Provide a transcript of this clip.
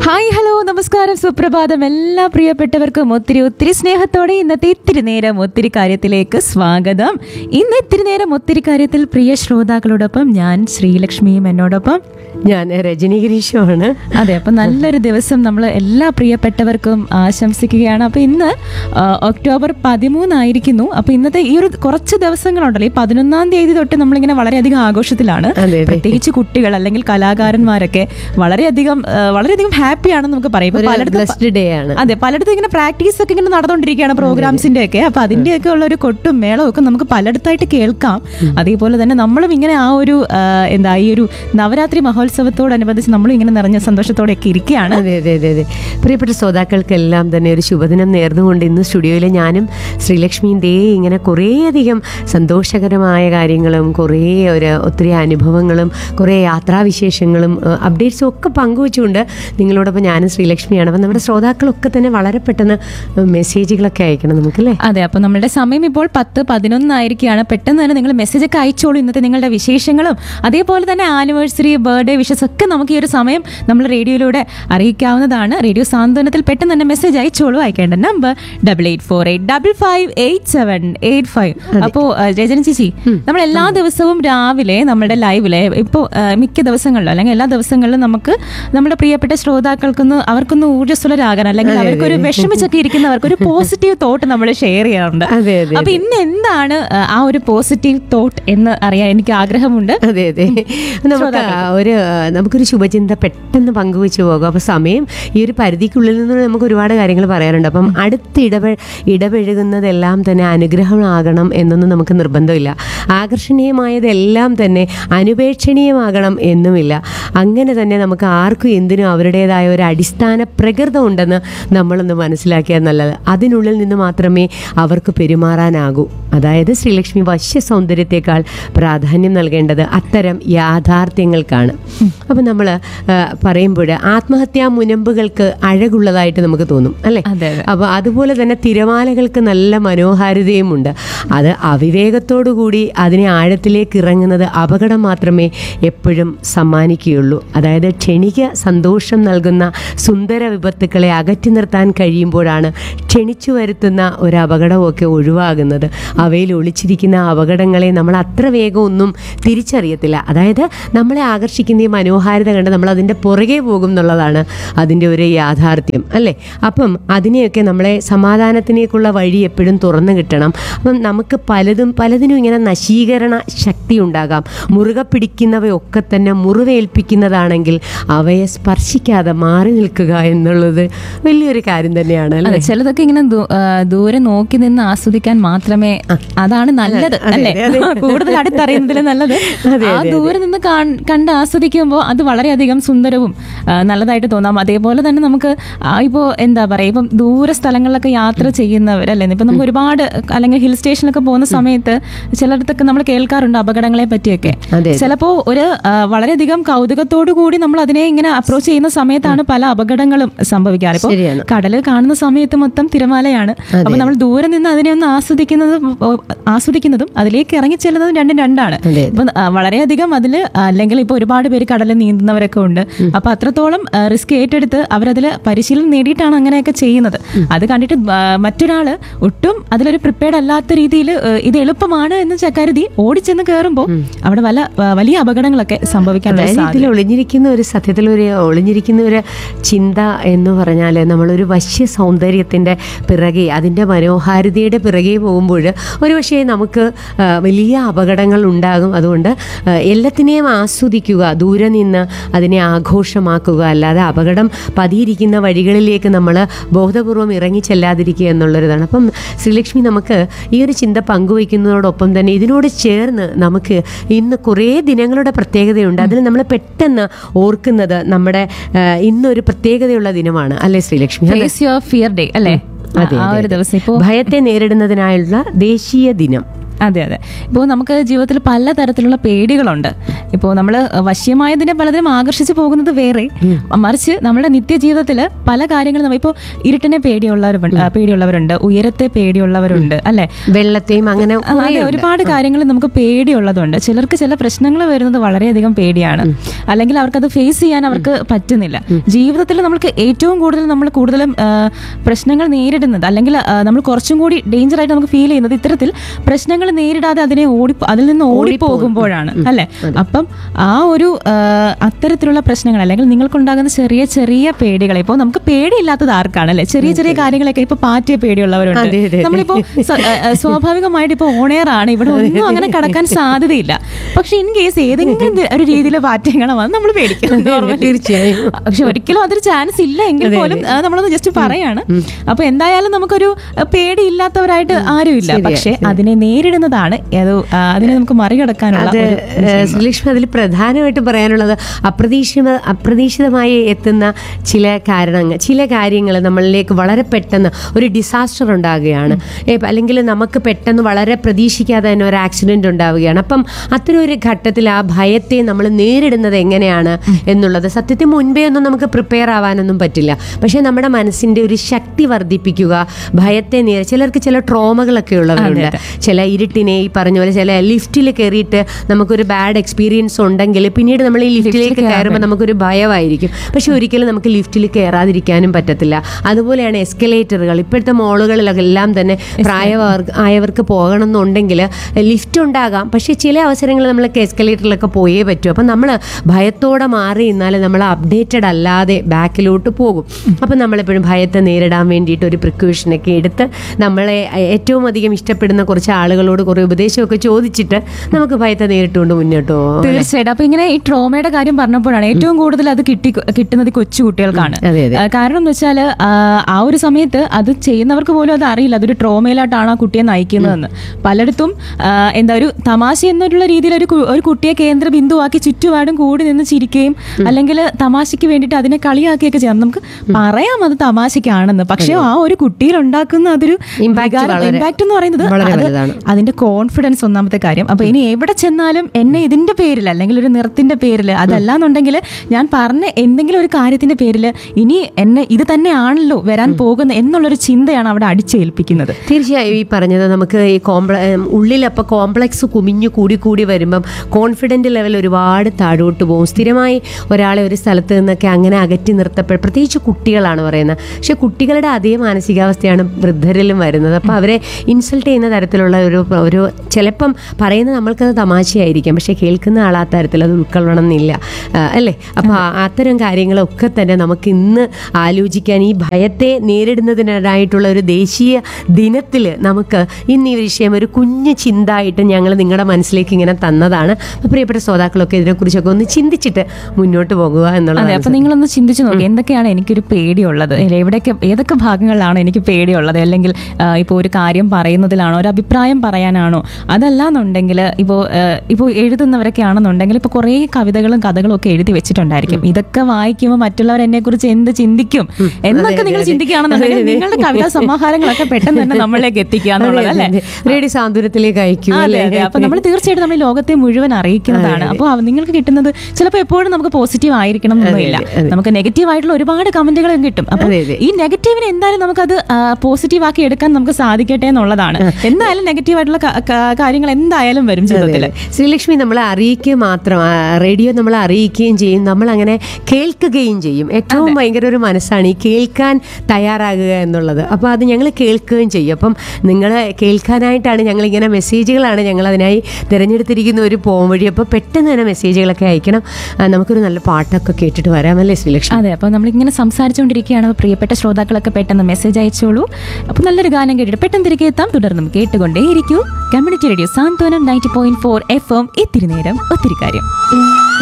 Hi hello നമസ്കാരം സുപ്രഭാതം എല്ലാ പ്രിയപ്പെട്ടവർക്കും ഒത്തിരി ഒത്തിരി സ്നേഹത്തോടെ ഇന്നത്തെ ഇത്തിരി നേരം ഒത്തിരി കാര്യത്തിലേക്ക് സ്വാഗതം ഇന്ന് ഇത്തിരി നേരം ഒത്തിരി കാര്യത്തിൽ പ്രിയ ശ്രോതാക്കളോടൊപ്പം ഞാൻ ശ്രീലക്ഷ്മിയും എന്നോടൊപ്പം ഞാൻ രജനി ഗിരീഷുമാണ് അതെ അപ്പൊ നല്ലൊരു ദിവസം നമ്മൾ എല്ലാ പ്രിയപ്പെട്ടവർക്കും ആശംസിക്കുകയാണ് അപ്പൊ ഇന്ന് ആ, ഒക്ടോബർ പതിമൂന്നായിരിക്കുന്നു അപ്പൊ ഇന്നത്തെ ഈ ഒരു കുറച്ച് ദിവസങ്ങളുണ്ടല്ലോ ഈ പതിനൊന്നാം തീയതി തൊട്ട് നമ്മളിങ്ങനെ വളരെയധികം ആഘോഷത്തിലാണ് അതെ, അതെ. പ്രത്യേകിച്ച് കുട്ടികൾ അല്ലെങ്കിൽ കലാകാരന്മാരൊക്കെ വളരെയധികം ആ, വളരെയധികം ഹാപ്പിയാണെന്ന് നമുക്ക് പറയാം ഇപ്പൊ ഒരു പലയിടത്തും ബ്ലസ്ഡ് ഡേ ആണ് അതെ പലയിടത്തും ഇങ്ങനെ പ്രാക്ടീസ് ഒക്കെ ഇങ്ങനെ നടന്നുകൊണ്ടിരിക്കുകയാണ് പ്രോഗ്രാംസിന്റെ ഒക്കെ അപ്പൊ അതിന്റെയൊക്കെ ഉള്ള ഒരു കൊട്ടും മേളവും ഒക്കെ നമുക്ക് പലയിടത്തായിട്ട് കേൾക്കാം അതേപോലെ തന്നെ നമ്മളും ഇങ്ങനെ ആ ഒരു ആ, എന്താ ഈ ഒരു നവരാത്രി മഹോത്സവത്തോടനുബന്ധിച്ച് നമ്മളും ഇങ്ങനെ നിറഞ്ഞ സന്തോഷത്തോടെ ഒക്കെ ഇരിക്കുകയാണ് അതെ അതെ അതെ അതെ പ്രിയപ്പെട്ട ശ്രോതാക്കൾക്കെല്ലാം തന്നെ ഒരു ശുഭദിനം നേർന്നുകൊണ്ട് ഇന്ന് സ്റ്റുഡിയോയിൽ ഞാനും ശ്രീലക്ഷ്മിയും ദേ ഇങ്ങനെ കുറേയധികം സന്തോഷകരമായ കാര്യങ്ങളും കുറേ ഒരു ഒത്തിരി അനുഭവങ്ങളും കുറേ യാത്രാവിശേഷങ്ങളും ഏഹ്, അപ്ഡേറ്റ്സും ഒക്കെ പങ്കുവെച്ചുകൊണ്ട് നിങ്ങളോടൊപ്പം ഞാനും ശ്രീലക്ഷ്മിയാണ് അപ്പം നമ്മുടെ ശ്രോതാക്കളൊക്കെ തന്നെ വളരെ പെട്ടെന്ന് മെസ്സേജുകളൊക്കെ അയക്കണം നമുക്കല്ലേ അതെ അപ്പൊ നമ്മളുടെ സമയം ഇപ്പോൾ പത്ത് പതിനൊന്നായിരിക്കുകയാണ് പെട്ടെന്ന് തന്നെ നിങ്ങൾ മെസ്സേജ് ഒക്കെ അയച്ചോളൂ ഇന്നത്തെ നിങ്ങളുടെ വിശേഷങ്ങളും അതേപോലെ തന്നെ ആനിവേഴ്സറി ബർത്ത്ഡേ വിഷസ് ഒക്കെ നമുക്ക് ഈ ഒരു സമയം നമ്മൾ റേഡിയോയിലൂടെ അറിയിക്കാവുന്നതാണ് റേഡിയോ സാന്ത്വനത്തിൽ പെട്ടെന്ന് തന്നെ മെസ്സേജ് അയച്ചോളൂ അയക്കേണ്ട number double eight four eight double five eight seven eight five അപ്പോൾ രജന ചേച്ചി നമ്മൾ എല്ലാ ദിവസവും രാവിലെ നമ്മുടെ ലൈവിലെ ഇപ്പോൾ മിക്ക ദിവസങ്ങളിലും അല്ലെങ്കിൽ എല്ലാ ദിവസങ്ങളിലും നമുക്ക് നമ്മുടെ പ്രിയപ്പെട്ട ശ്രോതാക്കൾക്കൊന്ന് അവർക്കൊന്ന് ഊർജ്ജസ്വലരാകാൻ അല്ലെങ്കിൽ അവർക്കൊരു വിഷമിച്ചൊക്കെ ഇരിക്കുന്നവർക്ക് ഒരു പോസിറ്റീവ് തോട്ട് നമ്മൾ ഷെയർ ചെയ്യാറുണ്ട് അതെ അതെ അപ്പൊ ഇന്ന് എന്താണ് ആ, ആ ഒരു പോസിറ്റീവ് തോട്ട് എന്ന് അറിയാൻ എനിക്ക് ആഗ്രഹമുണ്ട് അതെ അതെ നമുക്ക് ഒരു നമുക്കൊരു ശുഭചിന്ത പെട്ടെന്ന് പങ്കുവെച്ച് പോകാം അപ്പോൾ സമയം ഈ ഒരു പരിധിക്കുള്ളിൽ നിന്ന് നമുക്ക് ഒരുപാട് കാര്യങ്ങൾ പറയാറുണ്ട് അപ്പം അടുത്ത് ഇടപെ ഇടപഴകുന്നതെല്ലാം തന്നെ അനുഗ്രഹമാകണം എന്നൊന്നും നമുക്ക് നിർബന്ധമില്ല ആകർഷണീയമായതെല്ലാം തന്നെ അനുപേക്ഷണീയമാകണം എന്നുമില്ല അങ്ങനെ തന്നെ നമുക്ക് ആർക്കും എന്തിനും അവരുടേതായ ഒരു അടിസ്ഥാന പ്രകൃതം ഉണ്ടെന്ന് നമ്മളൊന്ന് മനസ്സിലാക്കിയാൽ നല്ലത് അതിനുള്ളിൽ നിന്ന് മാത്രമേ അവർക്ക് പെരുമാറാനാകൂ അതായത് ശ്രീലക്ഷ്മി വശ്യ സൗന്ദര്യത്തെക്കാൾ പ്രാധാന്യം നൽകേണ്ടത് അത്തരം യാഥാർത്ഥ്യങ്ങൾക്കാണ് അപ്പം നമ്മൾ പറയുമ്പോൾ ആത്മഹത്യാ മുനമ്പുകൾക്ക് അഴകുള്ളതായിട്ട് നമുക്ക് തോന്നും അല്ലേ അതെ അതെ അപ്പോൾ അതുപോലെ തന്നെ തിരമാലകൾക്ക് നല്ല മനോഹാരിതയുമുണ്ട് അത് അവിവേകത്തോടു കൂടി അതിനെ ആഴത്തിലേക്ക് ഇറങ്ങുന്നത് അപകടം മാത്രമേ എപ്പോഴും സമ്മാനിക്കുകയുള്ളൂ അതായത് ക്ഷണിക സന്തോഷം നൽകുന്ന സുന്ദര വിപത്തുക്കളെ അകറ്റി നിർത്താൻ കഴിയുമ്പോഴാണ് ക്ഷണിച്ചു വരുത്തുന്ന ഒരു അപകടമൊക്കെ ഒഴിവാകുന്നത് അവയിൽ ഒളിച്ചിരിക്കുന്ന അപകടങ്ങളെ നമ്മൾ അത്ര വേഗം ഒന്നും തിരിച്ചറിയത്തില്ല അതായത് നമ്മളെ ആകർഷിക്കുന്ന ഈ മനോഹാരിത കണ്ട് നമ്മൾ അതിൻ്റെ പുറകെ പോകും എന്നുള്ളതാണ് അതിൻ്റെ ഒരു യാഥാർത്ഥ്യം അല്ലേ അപ്പം അതിനെയൊക്കെ നമ്മളെ സമാധാനത്തിലേക്കുള്ള വഴി എപ്പോഴും തുറന്നു കിട്ടണം അപ്പം നമുക്ക് പലതും പലതിനും ഇങ്ങനെ നശീകരണ ശക്തി ഉണ്ടാകാം മുറുകെ പിടിക്കുന്നവയൊക്കെ തന്നെ മുറിവേൽപ്പിക്കുന്നതാണെങ്കിൽ അവയെ സ്പർശിക്കാതെ മാറി നിൽക്കുക എന്നുള്ളത് വലിയൊരു കാര്യം തന്നെയാണ് അതെ അല്ലേ ചിലതൊക്കെ ഇങ്ങനെ ദൂ- ആ, ദൂരെ നോക്കി നിന്ന് ആസ്വദിക്കാൻ മാത്രമേ അതാണ് നല്ലത് അതെ, അല്ലേ അതെ. കൂടുതൽ അടുത്തറിയുന്നതിൽ നല്ലത് അതെ, ആ ദൂരെ നിന്ന് കാൺ- കണ്ട് ആസ്വദിക്കുമ്പോൾ അത് വളരെയധികം സുന്ദരവും ആ, നല്ലതായിട്ട് തോന്നാം അതേപോലെ തന്നെ നമുക്ക് ആ, ഇപ്പോ എന്താ പറയാ ഇപ്പം ദൂര സ്ഥലങ്ങളിലൊക്കെ യാത്ര ചെയ്യുന്നവരല്ലേ ഇപ്പൊ നമുക്ക് ഒരുപാട് അല്ലെങ്കിൽ ഹിൽ സ്റ്റേഷനിലൊക്കെ പോകുന്ന സമയത്ത് ചിലയിടത്തൊക്കെ നമ്മൾ കേൾക്കാറുണ്ട് അപകടങ്ങളെ പറ്റിയൊക്കെ അതെ. ചിലപ്പോ ഒരു ആ, വളരെയധികം കൗതുകത്തോടു കൂടി നമ്മൾ അതിനെ ഇങ്ങനെ അപ്രോച്ച് ചെയ്യുന്ന സമയത്താണ് പല അപകടങ്ങളും സംഭവിക്കാറ് ഇപ്പൊ ശരിയാണ്. കടല് കാണുന്ന സമയത്ത് മൊത്തം തിരമാലയാണ് അപ്പൊ നമ്മൾ ദൂരെ നിന്ന് അതിനെ ഒന്ന് ആസ്വദിക്കുന്നതും ഓ, ആസ്വദിക്കുന്നതും അതിലേക്ക് ഇറങ്ങി ചെല്ലുന്നതും രണ്ടും രണ്ടാണ് അതെ. ഇപ്പൊ ആ, വളരെയധികം അതിൽ അല്ലെങ്കിൽ ഇപ്പൊ ഒരുപാട് പേര് കടലിൽ നീന്തുന്നവരൊക്കെ ഉണ്ട് അപ്പൊ അത്രത്തോളം റിസ്ക് ഏറ്റെടുത്ത് അവരതിൽ പരിശീലനം നേടിയിട്ടാണ് അങ്ങനെയൊക്കെ ചെയ്യുന്നത് അത് കണ്ടിട്ട് ആ, മറ്റൊരാള് ഒട്ടും അതിലൊരു പ്രിപ്പയർഡ് അല്ലാത്ത രീതിയിൽ ഇത് എളുപ്പമാണ് എന്ന് ച- കരുതി ഓടിച്ചെന്ന് കയറുമ്പോൾ അവിടെ വല വലിയ അപകടങ്ങളൊക്കെ സംഭവിക്കാനുള്ള അതായത് സാധ്യത ഇതിൽ ഒളിഞ്ഞിരിക്കുന്ന ഒരു സത്യത്തിൽ ഒരു ഒളിഞ്ഞിരിക്കുന്ന ഒരു ചിന്ത എന്ന് പറഞ്ഞാൽ നമ്മളൊരു വശ്യ സൗന്ദര്യത്തിൻ്റെ പിറകെ അതിൻ്റെ മനോഹാരിതയുടെ പിറകെ പോകുമ്പോൾ ഒരുപക്ഷേ നമുക്ക് ആ, വലിയ അപകടങ്ങൾ ഉണ്ടാകും അതുകൊണ്ട് ആ, എല്ലാത്തിനെയും ആസ്വദിക്കുക ദൂരെ നിന്ന് അതിനെ ആഘോഷമാക്കുക അല്ലാതെ അപകടം പതിയിരിക്കുന്ന വഴികളിലേക്ക് നമ്മൾ ബോധപൂർവം ഇറങ്ങി ചെല്ലാതിരിക്കുക എന്നുള്ളൊരിതാണ് അപ്പം ശ്രീലക്ഷ്മി നമുക്ക് ഈ ഒരു ചിന്ത പങ്കുവയ്ക്കുന്നതോടൊപ്പം തന്നെ ഇതിനോട് ചേർന്ന് നമുക്ക് ഇന്ന് കുറേ ദിനങ്ങളുടെ പ്രത്യേകതയുണ്ട് അതിൽ നമ്മൾ പെട്ടെന്ന് ഓർക്കുന്നത് നമ്മുടെ ആ, ഇന്നൊരു പ്രത്യേകതയുള്ള ദിനമാണ് അല്ലേ ശ്രീലക്ഷ്മി അതെ. ഫേസ് യുവർ ഫിയർ ഡേ അല്ലേ അതെ, ആ അതെ, ഒരു ദിവസം ഇപ്പോ ഭയത്തെ നേരിടുന്നതിനായുള്ള ദേശീയ ദിനം അതെ അതെ ഇപ്പോൾ നമുക്ക് ജീവിതത്തിൽ പലതരത്തിലുള്ള പേടികളുണ്ട് ഇപ്പോൾ നമ്മൾ വശ്യമായതിനെ പലതിനും ആകർഷിച്ചു പോകുന്നത് വേറെ മറിച്ച് നമ്മുടെ നിത്യജീവിതത്തിൽ പല കാര്യങ്ങളും നമ്മൾ ഇപ്പോൾ ഇരുട്ടിനെ പേടിയുള്ളവരുണ്ട് ആ, പേടിയുള്ളവരുണ്ട് ഉയരത്തെ പേടിയുള്ളവരുണ്ട് അല്ലെ വെള്ളത്തെയും അങ്ങനെ ആ, അതെ ഒരുപാട് കാര്യങ്ങൾ നമുക്ക് പേടിയുള്ളതുണ്ട് ചിലർക്ക് ചില പ്രശ്നങ്ങൾ വരുന്നത് വളരെയധികം പേടിയാണ് അല്ലെങ്കിൽ അവർക്കത് ഫേസ് ചെയ്യാൻ അവർക്ക് പറ്റുന്നില്ല ജീവിതത്തിൽ നമുക്ക് ഏറ്റവും കൂടുതൽ നമ്മൾ കൂടുതലും ആ, പ്രശ്നങ്ങൾ നേരിടുന്നത് അല്ലെങ്കിൽ ആ, നമ്മൾ കുറച്ചും കൂടി ഡേഞ്ചർ ആയിട്ട് നമുക്ക് ഫീൽ ചെയ്യുന്നത് ഇത്തരത്തിൽ പ്രശ്നങ്ങൾ നേരിടാതെ അതിനെ ഓടി അതിൽ നിന്ന് ഓടിപ്പോകുമ്പോഴാണ് അല്ലെ അപ്പം ആ ഒരു ആ, അത്തരത്തിലുള്ള പ്രശ്നങ്ങൾ അല്ലെങ്കിൽ നിങ്ങൾക്കുണ്ടാകുന്ന ചെറിയ ചെറിയ പേടികൾ ഇപ്പോൾ നമുക്ക് പേടിയില്ലാത്തത് ആർക്കാണ് അല്ലെ ചെറിയ ചെറിയ കാര്യങ്ങളൊക്കെ ഇപ്പൊ പാറ്റിയ പേടിയുള്ളവരുണ്ട് അതെ, അതെ. നമ്മളിപ്പോ സ- ആ, ആ, സ്വാഭാവികമായിട്ട് ഇപ്പൊ ഓണയർ ആണ് ഇവിടെ ഒന്നും അങ്ങനെ കടക്കാൻ സാധ്യതയില്ല പക്ഷെ ഇൻ കേസ് ഏതെങ്കിലും ത- ഒരു രീതിയിൽ പാറ്റയങ്ങളെ വന്ന് നമ്മൾ പേടിക്കും normally. തീർച്ചയായും. പക്ഷെ ഒരിക്കലും അതൊരു ചാൻസ് ഇല്ല എങ്കിൽ പോലും ആ, നമ്മളത് ജസ്റ്റ് പറയാണ് അപ്പൊ എന്തായാലും നമുക്കൊരു ആ, പേടിയില്ലാത്തവരായിട്ട് ആരുമില്ല പക്ഷെ അതിനെ നേരിടുന്നതാണ് ഏതോ ആ, അതിനെ നമുക്ക് മറികടക്കാനുള്ള അത് ഒരു ഏഹ്, ശ്രീലക്ഷ്മി അതിൽ പ്രധാനമായിട്ട് പറയാനുള്ളത് അപ്രതീക്ഷിത അപ്രതീക്ഷിതമായി എത്തുന്ന ചില കാരണങ്ങൾ ചില കാര്യങ്ങൾ നമ്മളിലേക്ക് വളരെ പെട്ടെന്ന് ഒരു ഡിസാസ്റ്റർ ഉണ്ടാകുകയാണ് ഏഹ്, അല്ലെങ്കിൽ നമുക്ക് പെട്ടെന്ന് വളരെ പ്രതീക്ഷിക്കാതെ തന്നെ ഒരു ആക്സിഡന്റ് ഉണ്ടാവുകയാണ് അപ്പം അത്തരം ഒരു ഘട്ടത്തിൽ ആ ഭയത്തെ നമ്മൾ നേരിടുന്നത് എങ്ങനെയാണ് എന്നുള്ളത് സത്യത്തിൽ മുൻപേ ഒന്നും നമുക്ക് പ്രിപ്പയർ ആവാനൊന്നും പറ്റില്ല പക്ഷേ നമ്മുടെ മനസ്സിന്റെ ഒരു ശക്തി വർദ്ധിപ്പിക്കുക ഭയത്തെ നേരെ ചിലർക്ക് ചില ട്രോമകളൊക്കെ ഉള്ളവരുണ്ട് ചില ഇരുട്ടിനെ ഈ പറഞ്ഞ പോലെ ചില ലിഫ്റ്റിൽ കയറിയിട്ട് നമുക്കൊരു ബാഡ് എക്സ്പീരിയൻസ് ഉണ്ടെങ്കിൽ പിന്നീട് നമ്മൾ ഈ ലിഫ്റ്റിലേക്ക് കയറുമ്പോൾ നമുക്കൊരു ഭയമായിരിക്കും പക്ഷെ ഒരിക്കലും നമുക്ക് ലിഫ്റ്റിൽ കയറാതിരിക്കാനും പറ്റത്തില്ല അതുപോലെയാണ് എസ്കലേറ്ററുകൾ ഇപ്പോഴത്തെ മോളുകളിലൊക്കെ എല്ലാം തന്നെ പ്രായവർക്ക് ആയവർക്ക് പോകണം എന്നുണ്ടെങ്കിൽ ലിഫ്റ്റ് ഉണ്ടാകാം പക്ഷേ ചില അവസരങ്ങളിൽ നമ്മളൊക്കെ എസ്കലേറ്ററിലൊക്കെ പോയേ പറ്റൂ അപ്പം നമ്മൾ ഭയത്തോടെ മാറി നിന്നാൽ നമ്മൾ അപ്ഡേറ്റഡ് അല്ലാതെ ബാക്കിലോട്ട് പോകും അപ്പം നമ്മളെപ്പോഴും ഭയത്തെ നേരിടാൻ വേണ്ടിയിട്ട് ഒരു പ്രിക്കോഷനൊക്കെ എടുത്ത് നമ്മളെ ഏറ്റവും അധികം ഇഷ്ടപ്പെടുന്ന കുറച്ച് ആളുകളോട് കുറേ ഉപദേശമൊക്കെ ചോദിച്ചിട്ട് നമുക്ക് ഭയത്തെ നേരിട്ടുകൊണ്ട് മുന്നോട്ട് പോകാം തീർച്ചയായിട്ടും അപ്പൊ ഇങ്ങനെ ഈ ട്രോമയുടെ കാര്യം പറഞ്ഞപ്പോഴാണ് ഏറ്റവും കൂടുതൽ അത് കിട്ടി കിട്ടുന്നത് ഈ കൊച്ചു കുട്ടികൾക്കാണ് അതെ, അതെ. ആ, കാരണം എന്ന് വെച്ചാൽ ആ ഒരു സമയത്ത് അത് ചെയ്യുന്നവർക്ക് പോലും അത് അറിയില്ല അതൊരു ട്രോമയിലായിട്ടാണ് ആ കുട്ടിയെ നയിക്കുന്നതെന്ന് പലയിടത്തും ആ, എന്താ ഒരു തമാശ എന്നുള്ള രീതിയിൽ ഒരു കു- ഒരു കുട്ടിയെ കേന്ദ്ര ബിന്ദുവാക്കി ചുറ്റുപാടും കൂടി നിന്ന് ചിരിക്കുകയും അല്ലെങ്കിൽ തമാശയ്ക്ക് വേണ്ടിയിട്ട് അതിനെ കളിയാക്കുകയൊക്കെ ചെയ്യാം നമുക്ക് പറയാം അത് തമാശയ്ക്കാണെന്ന് പക്ഷെ ആ ഒരു കുട്ടിയിൽ ഉണ്ടാക്കുന്ന അതൊരു Impact വളരെ- ഇമ്പാക്ട് എന്ന് പറയുന്നത് വളരെ അത് വലുതാണ്. അതിന്റെ കോൺഫിഡൻസ് ഒന്നാമത്തെ കാര്യം അപ്പൊ ഇനി എവിടെ ചെന്നാലും എന്നെ ഇതിന്റെ പേരിൽ അല്ലെങ്കിൽ ഒരു നിറത്തിന്റെ പേരിൽ അതല്ലാന്നുണ്ടെങ്കിൽ ഞാൻ പറഞ്ഞ എന്തെങ്കിലും ഒരു കാര്യത്തിന്റെ പേരിൽ ഇനി എന്നെ ഇത് തന്നെയാണല്ലോ വരാൻ പോകുന്ന എന്നുള്ളൊരു ചിന്തയാണ് അവിടെ അടിച്ചേൽപ്പിക്കുന്നത് തീർച്ചയായും ഈ പറഞ്ഞത് നമുക്ക് ഈ കോംപ്ല ഉള്ളിലപ്പോൾ കോംപ്ലക്സ് കുമിഞ്ഞു കൂടി കൂടി വരുമ്പം കോൺഫിഡൻറ്റ് ലെവൽ ഒരുപാട് താഴോട്ട് പോകും സ്ഥിരമായി ഒരാളെ ഒരു സ്ഥലത്ത് നിന്നൊക്കെ അങ്ങനെ അകറ്റി നിർത്തപ്പോൾ പ്രത്യേകിച്ച് കുട്ടികളാണ് പറയുന്നത് പക്ഷെ കുട്ടികളുടെ അതേ മാനസികാവസ്ഥയാണ് വൃദ്ധരിലും വരുന്നത് അപ്പോൾ അവരെ ഇൻസൾട്ട് ചെയ്യുന്ന തരത്തിലുള്ള ഒരു ഒരു ചിലപ്പം പറയുന്നത് നമ്മൾക്കത് തമാശയായിരിക്കാം പക്ഷെ കേൾക്കുന്ന ആൾ ആ തരത്തിൽ അത് ഉൾക്കൊള്ളണം എന്നില്ല ആ, അല്ലേ അപ്പോൾ അത്തരം കാര്യങ്ങളൊക്കെ തന്നെ നമുക്ക് ഇന്ന് ആലോചിക്കാൻ ഈ ഭയത്തെ നേരിടുന്നതിനായിട്ടുള്ള ഒരു ദേശീയ ദിനത്തിൽ നമുക്ക് ഇന്ന് ഈ വിഷയം ഒരു കുഞ്ഞു ചിന്തായിട്ട് ഞങ്ങൾ നിങ്ങളുടെ മനസ്സിലേക്ക് ഇങ്ങനെ തന്നതാണ് അപ്പോൾ പ്രിയപ്പെട്ട ശ്രോതാക്കളൊക്കെ ഇതിനെക്കുറിച്ചൊക്കെ ഒന്ന് ചിന്തിച്ചിട്ട് മുന്നോട്ട് പോകുക അതെ എന്നുള്ളതാണ് അപ്പൊ നിങ്ങളൊന്ന് ചിന്തിച്ചു നോക്കി എന്തൊക്കെയാണ് എനിക്കൊരു പേടിയുള്ളത് അല്ലെങ്കിൽ എവിടെയൊക്കെ ഏതൊക്കെ ഭാഗങ്ങളിലാണ് എനിക്ക് പേടിയുള്ളത് അല്ലെങ്കിൽ ഇപ്പോൾ ഒരു കാര്യം പറയുന്നതിലാണോ ഒരു അഭിപ്രായം പറയാനാണോ അതല്ലാന്നുണ്ടെങ്കിൽ ഇപ്പോൾ ഇപ്പോൾ എഴുതുന്നവരൊക്കെ ആണെന്നുണ്ടെങ്കിൽ ഇപ്പോൾ കുറേ കവിതകളും കഥകളും ഒക്കെ എഴുതി വെച്ചിട്ടുണ്ടായിരിക്കും ഇതൊക്കെ വായിക്കുമ്പോൾ മറ്റുള്ളവർ എന്നെ കുറിച്ച് എന്ത് ചിന്തിക്കും എന്നൊക്കെ നിങ്ങൾ ചിന്തിക്കുകയാണെന്നുണ്ടെങ്കിൽ നിങ്ങളുടെ കവിതാ സമാഹാരങ്ങളൊക്കെ പെട്ടെന്ന് തന്നെ നമ്മളിലേക്ക് എത്തിക്കുക എന്നുള്ളത് അല്ലേ റേഡിയോ സാന്ത്വനത്തിലേക്ക് അയക്കും അതെ അതെ അപ്പൊ നമ്മൾ തീർച്ചയായിട്ടും നമ്മൾ ഈ ലോകത്തെ മുഴുവൻ അറിയിക്കുന്നതാണ് അപ്പോൾ നിങ്ങൾക്ക് കിട്ടുന്നത് ചിലപ്പോൾ എപ്പോഴും നമുക്ക് പോസിറ്റീവ് ആയിരിക്കണം എന്നൊന്നുമില്ല നമുക്ക് നെഗറ്റീവ് ആയിട്ടുള്ള ഒരുപാട് കമന്റുകളും കിട്ടും അപ്പൊ അതെ, അതെ. ഈ നെഗറ്റീവിനെ എന്തായാലും നമുക്കത് പോസിറ്റീവ് ആക്കി എടുക്കാൻ നമുക്ക് സാധിക്കട്ടെ എന്നുള്ളതാണ് എന്തായാലും നെഗറ്റീവ് ആയിട്ടുള്ള ക- ക- കാര്യങ്ങൾ എന്തായാലും വരും ജീവിതത്തിൽ ശ്രീലക്ഷ്മി നമ്മളെ അറിയിക്കുക മാത്രം ആ, റേഡിയോ നമ്മളെ അറിയിക്കുകയും ചെയ്യും നമ്മൾ അങ്ങനെ കേൾക്കുകയും ചെയ്യും ഏറ്റവും ഭയങ്കര ഒരു മനസ്സാണ് ഈ കേൾക്കാൻ തയ്യാറാകുക എന്നുള്ളത് അപ്പോൾ അത് ഞങ്ങൾ കേൾക്കുകയും ചെയ്യും അപ്പം നിങ്ങൾ കേൾക്കാനായിട്ടാണ് ഞങ്ങളിങ്ങനെ മെസ്സേജുകളാണ് ഞങ്ങൾ അതിനായി തിരഞ്ഞെടുത്തിരിക്കുന്ന ഒരു പോം വഴി അപ്പോൾ പെട്ടെന്ന് തന്നെ മെസ്സേജുകളൊക്കെ അയക്കണം ആ, നമുക്കൊരു നല്ല പാട്ടൊക്കെ കേട്ടിട്ട് വരാമല്ലേ ശ്രീലക്ഷ്മി അതെ അപ്പോൾ നമ്മളിങ്ങനെ സംസാരിച്ചുകൊണ്ടിരിക്കുകയാണ് അപ്പോൾ പ്രിയപ്പെട്ട ശ്രോതാക്കളൊക്കെ പെട്ടെന്ന് മെസ്സേജ് അയച്ചോളൂ അപ്പോൾ നല്ലൊരു ഗാനം കേട്ടിട്ട് പെട്ടെന്ന് തിരികെ എത്താം തുടർന്നും കേട്ടുകൊണ്ടേയിരിക്കൂ community radio Santhwanam ninety point four F M ഇത്തിരി നേരം ഒത്തിരി കാര്യം